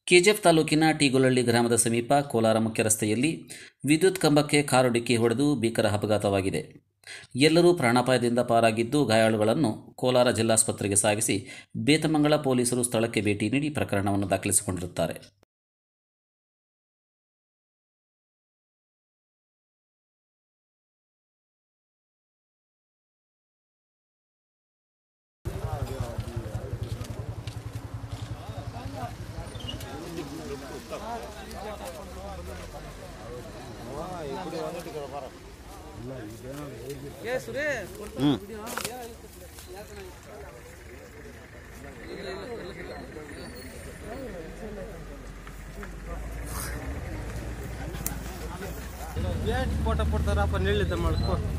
KGF ತಾಲೂಕಿನ ಟೀಗೊಲಹಳ್ಳಿ ಗ್ರಾಮದ ಸಮೀಪ ಕೋಲಾರ ಮುಖ್ಯ ರಸ್ತೆಯಲ್ಲಿ ವಿದ್ಯುತ್ ಕಂಬಕ್ಕೆ ಕಾರು ಡಿಕ್ಕಿ ಹೊಡೆದು ಭೀಕರ ಅಪಘಾತವಾಗಿದೆ ಎಲ್ಲರೂ ಪ್ರಾಣಾಪಾಯದಿಂದ ಪಾರಾಗಿದ್ದು ಗಾಯಾಳುಗಳನ್ನು ಕೋಲಾರ ಜಿಲ್ಲಾಸ್ಪತ್ರೆಗೆ ಸಾಗಿಸಿ ಬೇತಮಂಗಲ ಪೊಲೀಸರು ಸ್ಥಳಕ್ಕೆ ಭೇಟಿ ನೀಡಿ ಪ್ರಕರಣವನ್ನು ದಾಖಲಿಸಿಕೊಂಡಿರುತ್ತಾರೆ ಫೋಟೋ ಕೊಡ್ತಾರಪ್ಪ ನಿಲ್ಲಿದ್ದ ಮಾಡ್ಕೊ